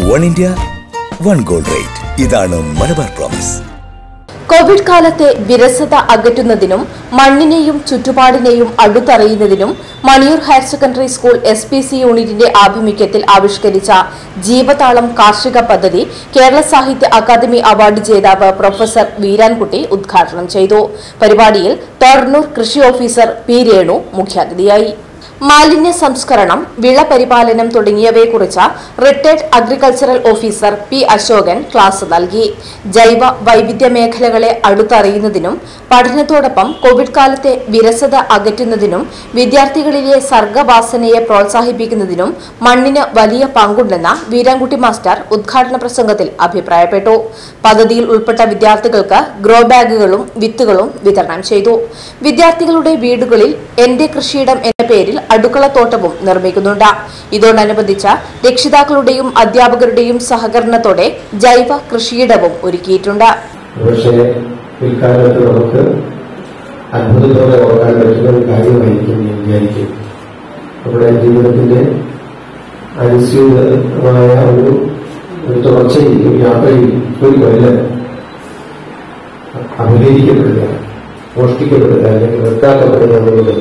One India one gold rate ഇതാണ് Malabar promise Covid കാലത്തെ വിരസത അകറ്റുന്നതിനും മണ്ണിനെയും ചുറ്റുപാടിനെയും അടുത്തറിയുന്നതിനും Maniyur higher secondary school S P C യൂണിറ്റിന്റെ ആഭിമുഖ്യത്തിൽ ആവിഷ്കരിച്ച ജീവതാളം കാർഷിക പദ്ധതി കേരള സാഹിത്യ അക്കാദമി അവാർഡ് ജേതാവ് പ്രൊഫസർ വീരാൻകുട്ടി ഉദ്ഘാടനം ചെയ്തു പരിപാടിയിൽ തോർണൂർ കൃഷി ഓഫീസർ പി രേണു മുഖ്യാതിഥിയായി മാലിന്യ സംസ്കരണം വിള പരിപാലനം തുടങ്ങിയവയെക്കുറിച്ച് retired agricultural officer P Ashokan class നൽകി ജൈവ വൈവിധ്യ മേഖലകളെ അടുത്തറിയുന്നതിനും പഠനത്തോടൊപ്പം കോവിഡ് കാലത്തെ വിരസത അകറ്റുന്നതിനും വിദ്യാർത്ഥികളിലെ സർഗവാസനയെ പ്രോത്സാഹിപ്പിക്കുന്നതിനും മണ്ണിന് വലിയ പങ്കുണ്ടെന്ന് വീരാൻകുട്ടി മാസ്റ്റർ ഉദ്ഘാടന പ്രസംഗത്തിൽ അഭിപ്രായപ്പെട്ടു പദ്ധതിയിൽ ഉൾപ്പെട്ട വിദ്യാർത്ഥികൾക്ക് ഗ്രോ ബാഗുകളും വിത്തുകളും വിതരണം ചെയ്തു വിദ്യാർത്ഥികളുടെ വീടുകളിൽ എന്റെ കൃഷിയിടം എന്ന പേരിൽ അടുക്കളത്തോട്ടവും നിർമ്മിക്കുന്നുണ്ട് ഇതോടനുബന്ധിച്ച് രക്ഷിതാക്കളുടെയും അധ്യാപകരുടെയും സഹകരണത്തോടെ ജൈവ കൃഷിയിടവും ഒരുക്കിയിട്ടുണ്ട് പക്ഷേ പിൽക്കാലത്ത് നമുക്ക് അത്ഭുതത്തോടെ ഓർക്കാൻ പറ്റുന്ന ഒരു കാര്യമായിരിക്കും ഞാൻ വിചാരിക്കും നമ്മുടെ ജീവിതത്തിന്റെ അനുസ്യൂതമായ ഒരു ഒരു തുടർച്ചയിൽ ഒരു യാത്രയിൽ ഒരു കൊല്ലം അഭിനയിക്കപ്പെടുക മോഷ്ടിക്കപ്പെടുക അല്ലെങ്കിൽ വെക്കാക്കപ്പെടുക എന്നുള്ളത്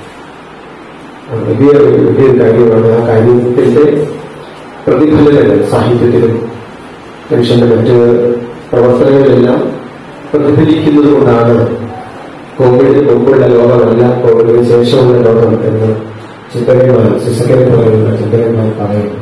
വലിയ ഒരു വലിയൊരു കാര്യമാണ് ആ കാര്യത്തിന്റെ പ്രതിഫലനങ്ങൾ സാഹിത്യത്തിലും മനുഷ്യന്റെ മറ്റ് പ്രവർത്തനങ്ങളിലെല്ലാം പ്രതിഫലിക്കുന്നത് കൊണ്ടാണ് കോവിഡിന് മുമ്പുള്ള ലോകമല്ല കോവിഡിന് ശേഷമുള്ള ലോകം എന്ന് ചിന്തകന്മാർ സിസക്കരെ പോലെയുള്ള ചിന്തകന്മാർ പറയുന്നു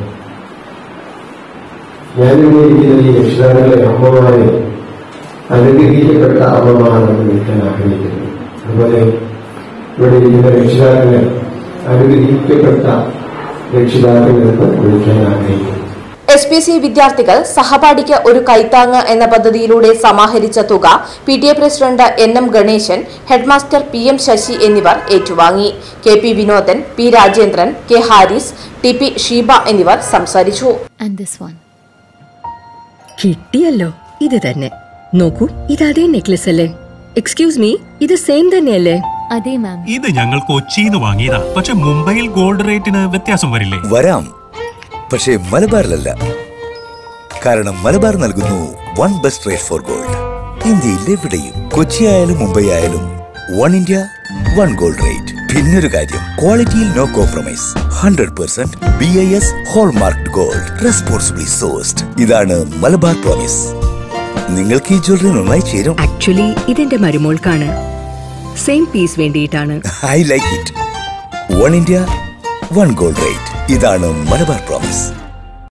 ഞാനിവിടെ ഇരിക്കുന്ന ഈ രക്ഷിതാക്കളെ അമ്മമാരെ അനുഗ്രഹിക്കപ്പെട്ട അമ്മമാരെന്ന് വിളിക്കാൻ ആഗ്രഹിക്കുന്നു അതുപോലെ ഇവിടെ ഇരിക്കുന്ന രക്ഷിതാക്കളെ അനുഗ്രഹിക്കപ്പെട്ട രക്ഷിതാക്കളിൽ നിന്ന് വിളിക്കാൻ ആഗ്രഹിക്കുന്നു എസ് പി സി വിദ്യാർത്ഥികൾ സഹപാഠിക്ക് ഒരു കൈത്താങ്ങ് എന്ന പദ്ധതിയിലൂടെ സമാഹരിച്ച തുക P T A president N M Ganeshan headmaster P M Sasi എന്നിവർ ഏറ്റുവാങ്ങി K P Vinodan P Rajendran K Haris T P Sheeba എന്നിവർ സംസാരിച്ചു and this one. കിട്ടിയല്ലോ ഇത് തന്നെ നോക്കൂ ഇത് അതേ നെക്ലസ് അല്ലേ എക്സ്ക്യൂസ് മീ ഇത് സെയിം തന്നെയല്ലേ അതെ മാം ഇത് ഞങ്ങൾ കൊച്ചിന്ന് വാങ്ങിയതാ പക്ഷെ മുംബൈയിൽ ഗോൾഡ് റേറ്റിന് വ്യത്യാസം വരില്ലേ വരാം പക്ഷേ മലബാറിലല്ല കാരണം മലബാർ നൽകുന്നു one best rate for gold ഇന്ത്യയിൽ എവിടെയും കൊച്ചി ആയാലും മുംബൈ ആയാലും one India one gold rate പിന്നൊരു കാര്യം ക്വാളിറ്റിയിൽ no compromise hundred percent B I S hallmark gold responsibly sourced ഇതാണ് മലബാർ പ്രോമിസ് നിങ്ങൾക്ക് ഈ ജ്വല്ലറി നന്നായി ചേരും ആക്ച്വലി ഇതെന്റെ മരുമോൾക്കാണ് സെയിം പീസ് വേണ്ടിയിട്ടാണ് I like it one India one gold rate ഇതാണ് മലബാർ പ്രോമിസ്